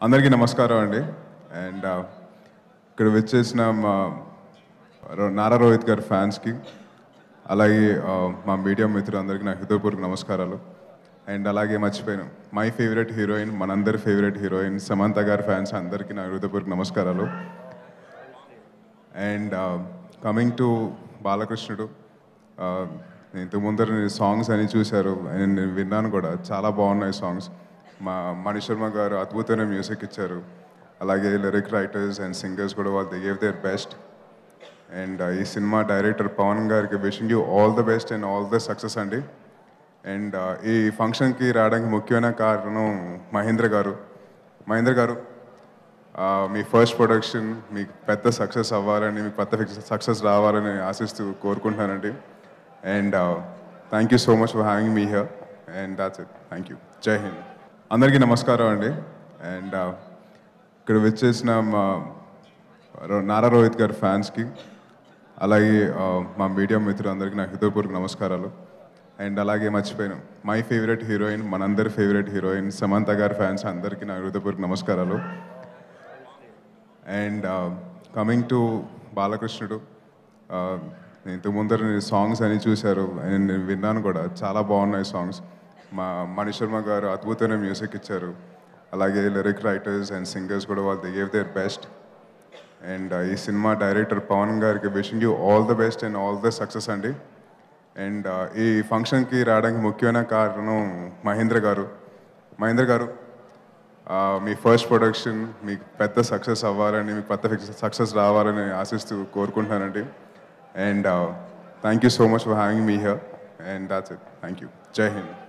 అందరికీ నమస్కారం అండి అండ్ ఇక్కడ వచ్చేసిన మా రో- నారా రోహిత్ గారి ఫ్యాన్స్కి అలాగే ఆ, మా మీడియా మిత్రులందరికీ నా హృదయపూర్వక నమస్కారాలు అండ్ అలాగే మర్చిపోయాను మై ఫేవరెట్ హీరోయిన్ మనందరి ఫేవరెట్ హీరోయిన్ సమంత గారి ఫ్యాన్స్ అందరికీ నా హృదయపూర్వక నమస్కారాలు అండ్ కమింగ్ టు బాలకృష్ణుడు ఆ, నేను ఇంతకు ముందర నేను సాంగ్స్ అని చూశారు అండ్ నేను విన్నాను కూడా చాలా బాగున్నాయి సాంగ్స్ మా మణి శర్మ గారు అద్భుతమైన మ్యూజిక్ ఇచ్చారు అలాగే లిరిక్ రైటర్స్ అండ్ సింగర్స్ కూడా వాళ్ళు they gave their best and ఈ సినిమా డైరెక్టర్ పవన్ గారికి wishing you all the best and all the success అండి అండ్ ఈ ఫంక్షన్కి రావడానికి ముఖ్యమైన కారణం మహేంద్ర గారు మహేంద్ర గారు ఆ, మీ ఫస్ట్ ప్రొడక్షన్ మీకు పెద్ద సక్సెస్ అవ్వాలని మీకు పెద్ద సక్సెస్ రావాలని ఆశిస్తూ కోరుకుంటున్నానండి and thank you so much for having me here and that's it thank you జై హింద్ అందరికీ నమస్కారం అండి అండ్ ఇక్కడ వచ్చేసిన మా రో- నారా రోహిత్ గారి ఫ్యాన్స్కి అలాగే ఆ, మా మీడియా మిత్రులందరికీ నా హృదయపూర్వక నమస్కారాలు అండ్ అలాగే మర్చిపోయాను మై ఫేవరెట్ హీరోయిన్ మనందరి ఫేవరెట్ హీరోయిన్ సమంత గారి ఫ్యాన్స్ అందరికీ నా హృదయపూర్వక నమస్కారాలు అండ్ కమింగ్ టు బాలకృష్ణుడు ఆ, నేను ఇంతకు ముందర నేను సాంగ్స్ అని చూశారు అండ్ నేను విన్నాను కూడా చాలా బాగున్నాయి సాంగ్స్ మా మణి శర్మ గారు అద్భుతమైన మ్యూజిక్ ఇచ్చారు అలాగే లిరిక్ రైటర్స్ అండ్ సింగర్స్ కూడా వాళ్ళు they gave their best and ఈ సినిమా డైరెక్టర్ పవన్ గారికి wishing you all the best and all the success అండి అండ్ ఈ ఫంక్షన్కి రావడానికి ముఖ్యమైన కారణం మహేంద్ర గారు మహేంద్ర గారు ఆ, మీ ఫస్ట్ ప్రొడక్షన్ మీకు పెద్ద సక్సెస్ అవ్వాలని మీకు పెద్ద సక్సెస్ రావాలని ఆశిస్తూ కోరుకుంటున్నానండి and thank you so much for having me here and that's it thank you జై హింద్